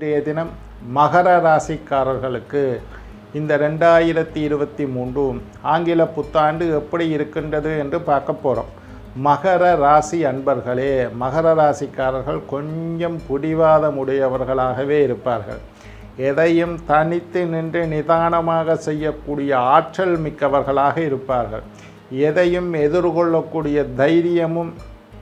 இன்றைய தினம் மகர ராசிக்காரர்களுக்கு இந்த ரெண்டாயிரத்தி இருபத்தி மூன்று ஆங்கில புத்தாண்டு எப்படி இருக்கின்றது என்று பார்க்க போகிறோம் மகர ராசி அன்பர்களே மகர ராசிக்காரர்கள் கொஞ்சம் பிடிவாதமுடையவர்களாகவே இருப்பார்கள் எதையும் தனித்து நின்று நிதானமாக செய்யக்கூடிய ஆற்றல் மிக்கவர்களாக இருப்பார்கள் எதையும் எதிர்கொள்ளக்கூடிய தைரியமும்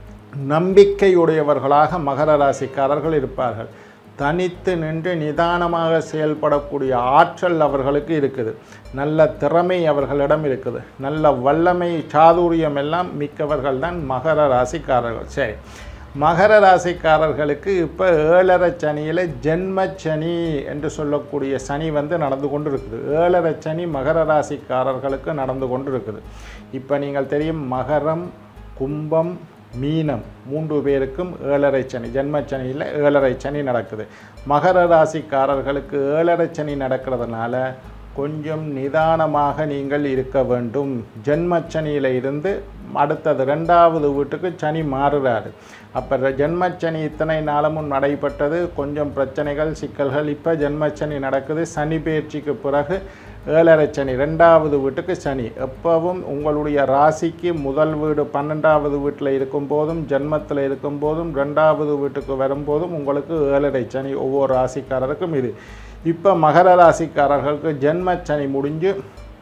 நம்பிக்கையுடையவர்களாக மகர ராசிக்காரர்கள் இருப்பார்கள் தனித்து நின்று நிதானமாக செயல்படக்கூடிய ஆற்றல் அவர்களுக்கு இருக்குது நல்ல திறமை அவர்களிடம் இருக்குது நல்ல வல்லமை சாதுரியம் எல்லாம் மிக்கவர்கள் தான் மகர ராசிக்காரர்கள் சரி மகர ராசிக்காரர்களுக்கு இப்போ ஏழரை சனியில் ஜென்ம சனி என்று சொல்லக்கூடிய சனி வந்து நடந்து கொண்டு இருக்குது ஏழரை சனி மகர ராசிக்காரர்களுக்கு நடந்து கொண்டு இருக்குது இப்போ நீங்கள் தெரியும் மகரம் கும்பம் மீனம் மூன்று பேருக்கும் ஏழரை சனி ஜென்மச்சனியில் ஏழரை சனி நடக்குது மகர ராசிக்காரர்களுக்கு ஏழரை சனி நடக்கிறதுனால கொஞ்சம் நிதானமாக நீங்கள் இருக்க வேண்டும் ஜென்மச்சனியில் இருந்து அடுத்தது ரெண்டாவது வீட்டுக்கு சனி மாறுறாரு அப்போ ஜென்மச்சனி இத்தனை நாளமும் நடைபெற்றது கொஞ்சம் பிரச்சனைகள் சிக்கல்கள் இப்போ ஜென்மச்சனி நடக்குது சனி பயிற்சிக்கு பிறகு ஏழரை சனி ரெண்டாவது வீட்டுக்கு சனி எப்பவும் உங்களுடைய ராசிக்கு முதல் வீடு பன்னெண்டாவது வீட்டில் இருக்கும் போதும் ஜென்மத்தில் இருக்கும் போதும் ரெண்டாவது வீட்டுக்கு வரும்போதும் உங்களுக்கு ஏழரை சனி ஒவ்வொரு ராசிக்காரருக்கும் இது இப்போ மகர ராசிக்காரர்களுக்கு ஜென்ம சனி முடிஞ்சு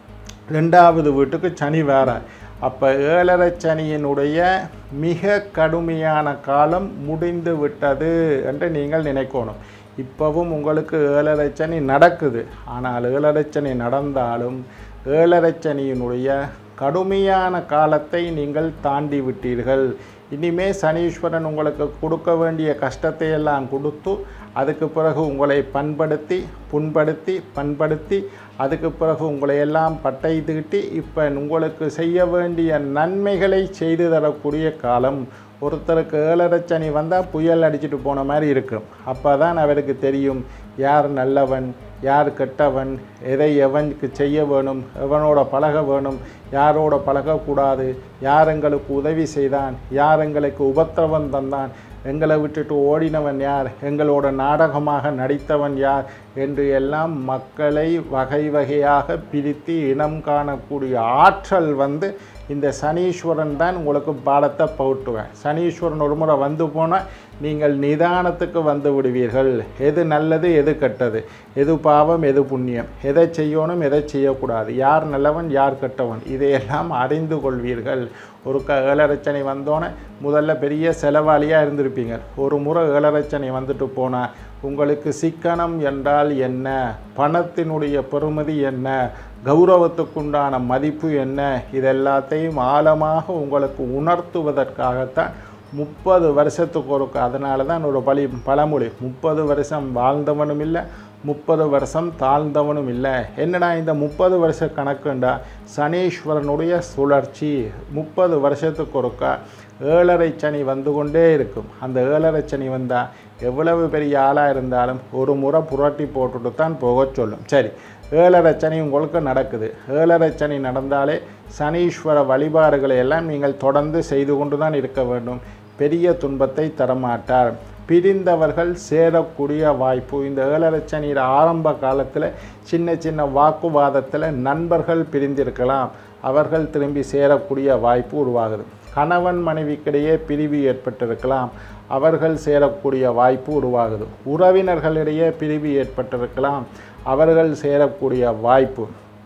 ரெண்டாவது வீட்டுக்கு சனி வேற அப்போ ஏழரை சனியினுடைய மிக கடுமையான காலம் முடிந்து விட்டது என்று நீங்கள் நினைக்கணும் இப்போவும் உங்களுக்கு ஏழரை சனி நடக்குது ஆனால் ஏழரை சனி நடந்தாலும் ஏழரை சனியினுடைய கடுமையான காலத்தை நீங்கள் தாண்டி விட்டீர்கள் இனிமே சனீஸ்வரன் உங்களுக்கு கொடுக்க வேண்டிய கஷ்டத்தை எல்லாம் கொடுத்து அதுக்கு பிறகு உங்களை பண்படுத்தி புண்படுத்தி பண்படுத்தி அதுக்கு பிறகு உங்களை எல்லாம் பட்டை தீட்டி இப்போ உங்களுக்கு செய்ய வேண்டிய நன்மைகளை செய்து தரக்கூடிய காலம் ஒருத்தருக்கு ஏழரை சனி வந்தால் புயல் அடிச்சிட்டு போன மாதிரி இருக்கும் அப்போ தான் அவருக்கு தெரியும் யார் நல்லவன் யார் கெட்டவன் எதை எவனுக்கு செய்ய வேணும் எவனோட பழக வேணும் யாரோட பழகக்கூடாது யார் எங்களுக்கு உதவி செய்தான் யார் எங்களுக்கு உபத்திரவம் தந்தான் எங்களை விட்டுட்டு ஓடினவன் யார் எங்களோட நாடகமாக நடித்தவன் யார் என்று எல்லாம் மக்களை வகை வகையாக பிரித்து இனம் காணக்கூடிய ஆற்றல் வந்து இந்த சனீஸ்வரன் தான் உங்களுக்கு பாடத்தை பவுட்டுவேன் சனீஸ்வரன் ஒரு முறை வந்து போனால் நீங்கள் நிதானத்துக்கு வந்து விடுவீர்கள் எது நல்லது எது கெட்டது எது பாவம் எது புண்ணியம் எதை செய்யணும் எதை செய்யக்கூடாது யார் நல்லவன் யார் கெட்டவன் இதையெல்லாம் அறிந்து கொள்வீர்கள் ஒரு க ஏழரச்சனை வந்தோன்னே முதல்ல பெரிய செலவாளியாக இருந்திருப்பீங்க ஒரு முறை ஏழரச்சனை வந்துட்டு போனால் உங்களுக்கு சிக்கனம் என்றால் என்ன பணத்தினுடைய பெறுமதி என்ன கௌரவத்துக்குண்டான மதிப்பு என்ன இதெல்லாத்தையும் ஆழமாக உங்களுக்கு உணர்த்துவதற்காகத்தான் முப்பது வருஷத்துக்கு ஒரு அதனால தான் ஒரு பழி பழமொழி முப்பது வருஷம் வாழ்ந்தவனும் இல்லை முப்பது வருஷம் தாழ்ந்தவனும் இல்லை என்னடா இந்த முப்பது வருஷ கணக்குண்டா சனீஸ்வரனுடைய சுழற்சி முப்பது வருஷத்துக்கு ஒருக்கா ஏழரை சனி வந்து கொண்டே இருக்கும் அந்த ஏழரை சனி வந்தால் எவ்வளவு பெரிய ஆளாக இருந்தாலும் ஒரு முறை புரட்டி போட்டுட்டு தான் போக சொல்லும் சரி ஏழரை சனி உங்களுக்கு நடக்குது ஏழரை சனி நடந்தாலே சனீஸ்வர வழிபாடுகளை எல்லாம் நீங்கள் தொடர்ந்து செய்து கொண்டு தான் இருக்க வேண்டும் பெரிய துன்பத்தை தரமாட்டார் பிரிந்தவர்கள் சேரக்கூடிய வாய்ப்பு இந்த ஏழரை சனியில் ஆரம்ப காலத்தில் சின்ன சின்ன வாக்குவாதத்தில் நண்பர்கள் பிரிந்திருக்கலாம் அவர்கள் திரும்பி சேரக்கூடிய வாய்ப்பு உருவாகுது கணவன் மனைவிக்கிடையே பிரிவு ஏற்பட்டிருக்கலாம் அவர்கள் சேரக்கூடிய வாய்ப்பு உருவாகுது உறவினர்களிடையே பிரிவு ஏற்பட்டிருக்கலாம் அவர்கள் சேரக்கூடிய வாய்ப்பு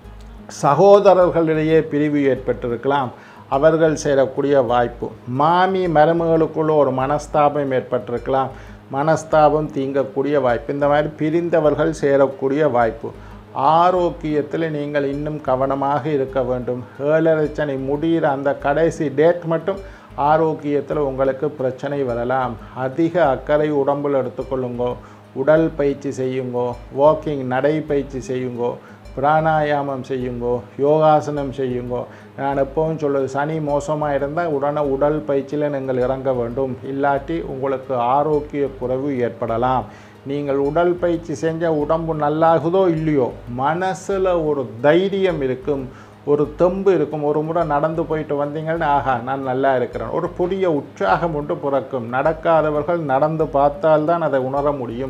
சகோதரர்களிடையே பிரிவு ஏற்பட்டிருக்கலாம் அவர்கள் சேரக்கூடிய வாய்ப்பு மாமி மருமகளுக்குள்ள ஒரு மனஸ்தாபம் ஏற்பட்டிருக்கலாம் மனஸ்தாபம் தீங்கக்கூடிய வாய்ப்பு இந்த மாதிரி பிரிந்தவர்கள் சேரக்கூடிய வாய்ப்பு ஆரோக்கியத்தில் நீங்கள் இன்னும் கவனமாக இருக்க வேண்டும் ஏழரை சனி முடிகிற அந்த கடைசி டேட் மட்டும் ஆரோக்கியத்தில் உங்களுக்கு பிரச்சனை வரலாம் அதிக அக்கறை உடம்பில் எடுத்துக்கொள்ளுங்கோ உடல் பயிற்சி செய்யுங்கோ வாக்கிங் நடைப்பயிற்சி செய்யுங்கோ பிராணாயாமம் செய்யுங்கோ யோகாசனம் செய்யுங்கோ நான் எப்பவும் சொல்லுது சனி மோசமாக இருந்தால் உடனே உடல் பயிற்சியில் நீங்கள் இறங்க வேண்டும் இல்லாட்டி உங்களுக்கு ஆரோக்கிய குறைவு ஏற்படலாம் நீங்கள் உடல் பயிற்சி செஞ்சால் உடம்பு நல்லாகுதோ இல்லையோ மனசில் ஒரு தைரியம் இருக்கும் ஒரு தெம்பு இருக்கும் ஒரு முறை நடந்து போயிட்டு வந்தீங்கன்னா ஆஹா நான் நல்லா இருக்கிறேன் ஒரு புதிய உற்சாகம் ஒன்று பிறக்கும் நடக்காதவர்கள் நடந்து பார்த்தால்தான் அதை உணர முடியும்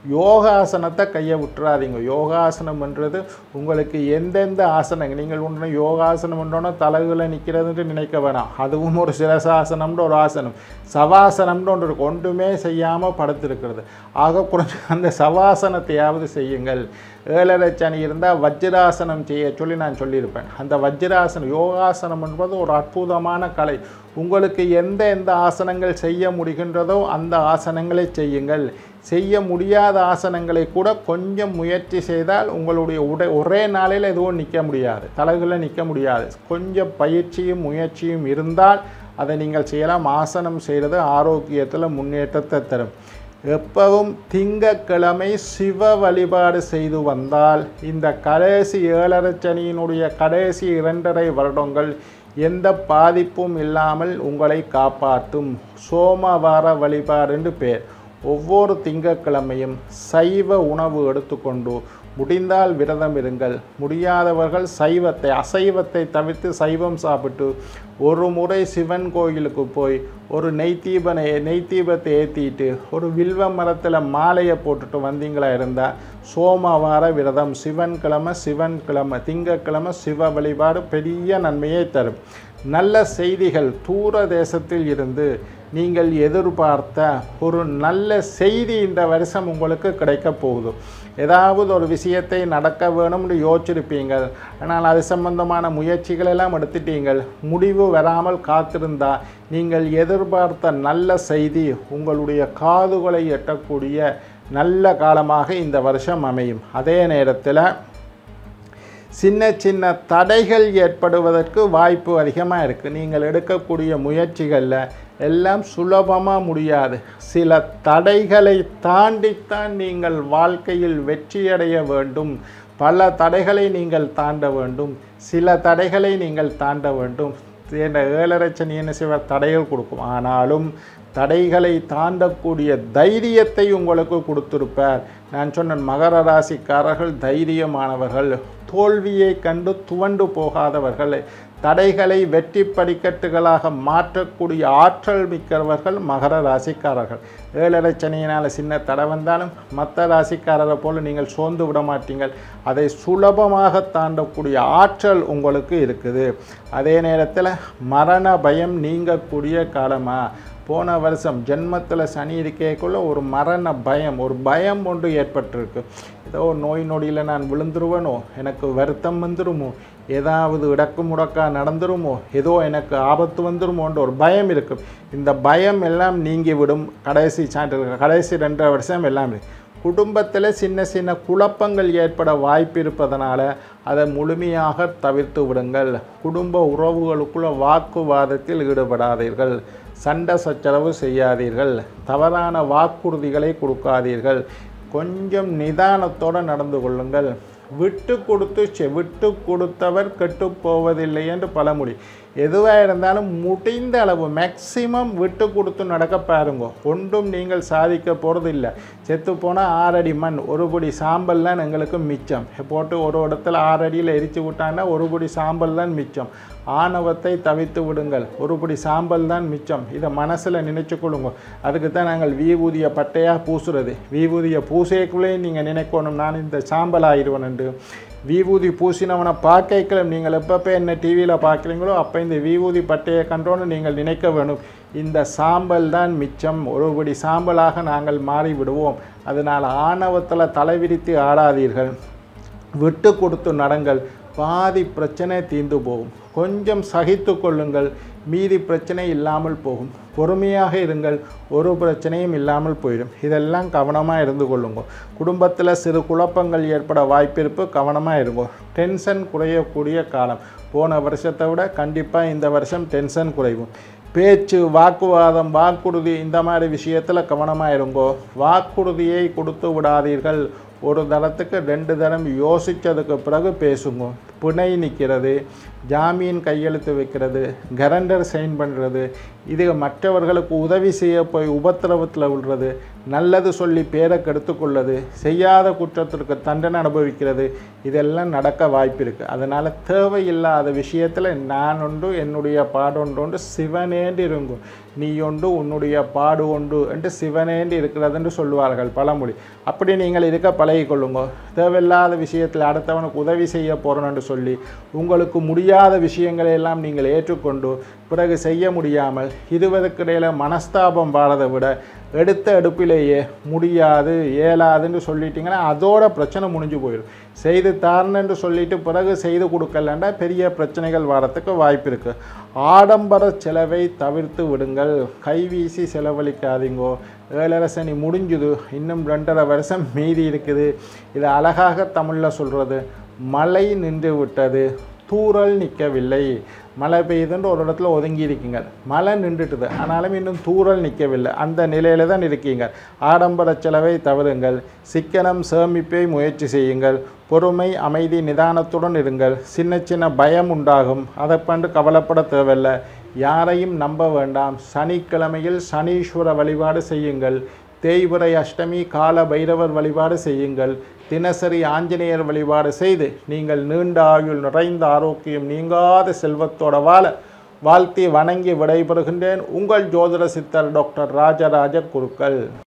யோகாசனத்தை கையை விட்டுறாதீங்க யோகாசனம்ன்றது உங்களுக்கு எந்தெந்த ஆசனங்கள் நீங்கள் ஒன்று யோகாசனம் பண்ணோன்னா தலைகளை நிற்கிறதுன்ட்டு நினைக்க வேணாம் அதுவும் ஒரு சிரசாசனம்ன்ற ஒரு ஆசனம் சவாசனம்னு ஒன்று இருக்கு ஒன்றுமே செய்யாமல் படுத்திருக்கிறது ஆக குறைஞ்ச அந்த சவாசனத்தையாவது செய்யுங்கள் ஏழரை சனி இருந்தால் வஜ்ராசனம் செய்ய சொல்லி நான் சொல்லியிருப்பேன் அந்த வஜ்ராசனம் யோகாசனம் என்பது ஒரு அற்புதமான கலை உங்களுக்கு எந்த எந்த ஆசனங்கள் செய்ய முடிகின்றதோ அந்த ஆசனங்களை செய்யுங்கள் செய்ய முடியாத ஆசனங்களை கூட கொஞ்சம் முயற்சி செய்தால் உங்களுடைய உடை ஒரே நாளில் எதுவும் நிற்க முடியாது தலைகளில் நிற்க முடியாது கொஞ்சம் பயிற்சியும் முயற்சியும் இருந்தால் அதை நீங்கள் செய்யலாம் ஆசனம் செய்கிறது ஆரோக்கியத்தில் முன்னேற்றத்தை தரும் எப்பவும் திங்கக்கிழமை சிவ வழிபாடு செய்து வந்தால் இந்த கடைசி ஏழரை சனியினுடைய கடைசி இரண்டரை வருடங்கள் எந்த பாதிப்பும் இல்லாமல் உங்களை காப்பாற்றும் சோமவார வழிபாடுன்னு பேர் ஒவ்வொரு திங்கட்கிழமையும் சைவ உணவு எடுத்துக்கொண்டு முடிந்தால் விரதம் இருங்கள் முடியாதவர்கள் சைவத்தை அசைவத்தை தவிர்த்து சைவம் சாப்பிட்டு ஒரு முறை சிவன் கோயிலுக்கு போய் ஒரு நெய் தீபனை நெய் தீபத்தை ஏற்றிட்டு ஒரு வில்வ மரத்தில் மாலையை போட்டுட்டு வந்தீங்களா இருந்தால் சோமவார விரதம் சிவன் கிழமை சிவன் கிழமை திங்கக்கிழமை சிவ வழிபாடு பெரிய நன்மையை தரும் நல்ல செய்திகள் தூர தேசத்தில் இருந்து நீங்கள் எதிர்பார்த்த ஒரு நல்ல செய்தி இந்த வருஷம் உங்களுக்கு கிடைக்க போகுது ஏதாவது ஒரு விஷயத்தை நடக்க வேணும்னு யோசிச்சிருப்பீங்க ஆனால் அது சம்பந்தமான முயற்சிகள் எல்லாம் எடுத்துட்டீங்கள் முடிவு வராமல் காத்திருந்தா நீங்கள் எதிர்பார்த்த நல்ல செய்தி உங்களுடைய காதுகளை எட்டக்கூடிய நல்ல காலமாக இந்த வருஷம் அமையும் அதே நேரத்தில் சின்ன சின்ன தடைகள் ஏற்படுவதற்கு வாய்ப்பு அதிகமாக இருக்குது நீங்கள் எடுக்கக்கூடிய முயற்சிகளில் எல்லாம் சுலபமாக முடியாது சில தடைகளை தாண்டித்தான் நீங்கள் வாழ்க்கையில் வெற்றியடைய வேண்டும் பல தடைகளை நீங்கள் தாண்ட வேண்டும் சில தடைகளை நீங்கள் தாண்ட வேண்டும் என்ற ஏழரை சனி என்ன செய்வார் தடைகள் கொடுக்கும் ஆனாலும் தடைகளை தாண்டக்கூடிய தைரியத்தை உங்களுக்கு கொடுத்திருப்பார் நான் சொன்ன மகர ராசிக்காரர்கள் தைரியமானவர்கள் தோல்வியை கண்டு துவண்டு போகாதவர்கள் தடைகளை வெற்றி படிக்கட்டுகளாக மாற்றக்கூடிய ஆற்றல் மிக்கவர்கள் மகர ராசிக்காரர்கள் ஏழரை சனியினால் சின்ன தடை வந்தாலும் மற்ற ராசிக்காரரை போல நீங்கள் சோர்ந்து விட மாட்டீங்கள் அதை சுலபமாக தாண்டக்கூடிய ஆற்றல் உங்களுக்கு இருக்குது அதே நேரத்தில் மரண பயம் நீங்கக்கூடிய காலமாக போன வருஷம் ஜென்மத்தில் சனி இருக்கேக்குள்ள ஒரு மரண பயம் ஒரு பயம் ஒன்று ஏற்பட்டிருக்கு ஏதோ ஒரு நோய் நொடியில் நான் விழுந்துருவேனோ எனக்கு வருத்தம் வந்துருமோ ஏதாவது இடக்கு முடக்கா நடந்துருமோ ஏதோ எனக்கு ஆபத்து வந்துருமோன்ற ஒரு பயம் இருக்கும் இந்த பயம் எல்லாம் நீங்கி விடும் கடைசி சான்று கடைசி ரெண்டரை வருஷம் எல்லாம் இருக்கு. குடும்பத்தில் சின்ன சின்ன குழப்பங்கள் ஏற்பட வாய்ப்பு இருப்பதனால அதை முழுமையாக தவிர்த்து விடுங்கள் குடும்ப உறவுகளுக்குள்ள வாக்குவாதத்தில் ஈடுபடாதீர்கள் சண்டை சச்சரவு செய்யாதீர்கள் தவறான வாக்குறுதிகளை கொடுக்காதீர்கள் கொஞ்சம் நிதானத்தோடு நடந்து கொள்ளுங்கள் விட்டு கொடுத்து செ- விட்டு கொடுத்தவர் கெட்டு போவதில்லை என்று பழமொழி எதுவாக இருந்தாலும் முடிந்த அளவு மேக்சிமம் விட்டு கொடுத்து நடக்க பாருங்க ஒன்றும் நீங்கள் சாதிக்க போகிறது இல்லை செத்து போனால் ஆறடி மண் ஒரு பொடி சாம்பல் தான் எங்களுக்கு மிச்சம் போட்டு ஒரு இடத்துல ஆறடியில் எரிச்சு விட்டாங்கன்னா ஒரு பொடி சாம்பல் தான் மிச்சம் ஆணவத்தை தவித்து விடுங்கள் ஒரு பொடி சாம்பல் தான் மிச்சம் இதை மனசில் நினைச்சு கொள்ளுங்க அதுக்கு தான் நாங்கள் வீபூதிய பட்டையாக பூசுறது வீபூதிய பூசைக்குள்ளே நீங்கள் நினைக்கணும் நான் இந்த சாம்பல் ஆயிடுவேன்ண்டு விபூதி பூசினவனை பார்க்கல நீங்கள் எப்பப்போ என்ன டிவியில் பார்க்குறீங்களோ அப்போ இந்த விபூதி பட்டையை கண்டோன்னு நீங்கள் நினைக்க வேணும் இந்த சாம்பல் தான் மிச்சம் ஒருபடி சாம்பலாக நாங்கள் மாறி விடுவோம் அதனால் ஆணவத்தில் தலைவிரித்து ஆடாதீர்கள் விட்டு கொடுத்து நடங்கள் பாதி பிரச்சனை தீர்ந்து போகும் கொஞ்சம் சகித்து கொள்ளுங்கள் மீதி பிரச்சனை இல்லாமல் போகும் பொறுமையாக இருங்கள் ஒரு பிரச்சனையும் இல்லாமல் போயிடும் இதெல்லாம் கவனமாக இருந்து கொள்ளுங்க குடும்பத்தில் சிறு குழப்பங்கள் ஏற்பட வாய்ப்பிருப்பு கவனமாக இருங்க டென்ஷன் குறையக்கூடிய காலம் போன வருஷத்தை விட கண்டிப்பாக இந்த வருஷம் டென்ஷன் குறையும் பேச்சு வாக்குவாதம் வாக்குறுதி இந்த மாதிரி விஷயத்தில் கவனமாக இருங்கோ வாக்குறுதியை கொடுத்து விடாதீர்கள் ஒரு தரத்துக்கு ரெண்டு தரம் யோசித்ததுக்கு பிறகு பேசுங்க பிணை நிற்கிறது ஜாமீன் கையெழுத்து வைக்கிறது கரண்டர் சைன் பண்ணுறது இது மற்றவர்களுக்கு உதவி செய்ய போய் உபத்திரவத்தில் விழுறது நல்லது சொல்லி பேரை கெடுத்துக்கொள்ளது செய்யாத குற்றத்திற்கு தண்டனை அனுபவிக்கிறது இதெல்லாம் நடக்க வாய்ப்பு இருக்குது அதனால் தேவையில்லாத விஷயத்தில் நான் ஒன்று என்னுடைய பாடொன்று ஒன்று சிவனேண்டு இருங்கும் நீ ஒன்று உன்னுடைய பாடு ஒன்று என்று சிவனேண்டு இருக்கிறதுன்னு சொல்லுவார்கள் பழமொழி அப்படி நீங்கள் இருக்க பழகிக்கொள்ளுங்க தேவையில்லாத விஷயத்தில் அடுத்தவனுக்கு உதவி செய்ய போகிறோன்னு சொல்லி உங்களுக்கு முடியாத விஷயங்களை எல்லாம் நீங்கள் ஏற்றுக்கொண்டு பிறகு செய்ய முடியாமல் இருவருக்கு இடையில மனஸ்தாபம் வாழதை விட எடுத்த எடுப்பிலேயே முடியாது இயலாதுன்னு சொல்லிட்டீங்கன்னா அதோட பிரச்சனை முடிஞ்சு போயிடும் செய்து தாரணுன்னு சொல்லிட்டு பிறகு செய்து கொடுக்கலன்னா பெரிய பிரச்சனைகள் வரத்துக்கு வாய்ப்பு இருக்குது ஆடம்பர செலவை தவிர்த்து விடுங்கள் கைவீசி செலவழிக்காதீங்கோ ஏழரை சனி முடிஞ்சுது இன்னும் ரெண்டரை வருஷம் மீதி இருக்குது இது அழகாக தமிழில் சொல்கிறது மழை நின்று விட்டது தூறல் நிற்கவில்லை மழை பெய்யுதுன்ற ஒரு இடத்துல ஒதுங்கி இருக்கீங்க மழை நின்றுட்டுது ஆனாலும் இன்னும் தூறல் நிற்கவில்லை அந்த நிலையில தான் இருக்கீங்க ஆடம்பர செலவை தவிருங்கள் சிக்கனம் சேமிப்பை முயற்சி செய்யுங்கள் பொறுமை அமைதி நிதானத்துடன் இருங்கள் சின்ன சின்ன பயம் உண்டாகும் அதை கண்டு கவலைப்பட தேவையில்லை யாரையும் நம்ப வேண்டாம் சனிக்கிழமையில் சனீஸ்வர வழிபாடு செய்யுங்கள் தேய்பிறை அஷ்டமி கால பைரவர் வழிபாடு செய்யுங்கள் தினசரி ஆஞ்சநேயர் வழிபாடு செய்து நீங்கள் நீண்ட ஆயுள் நிறைந்த ஆரோக்கியம் நீங்காத செல்வத்தோட வாழ வாழ்த்தி வணங்கி விடைபெறுகின்றேன் உங்கள் ஜோதிட சித்தர் டாக்டர் ராஜராஜ குருக்கள்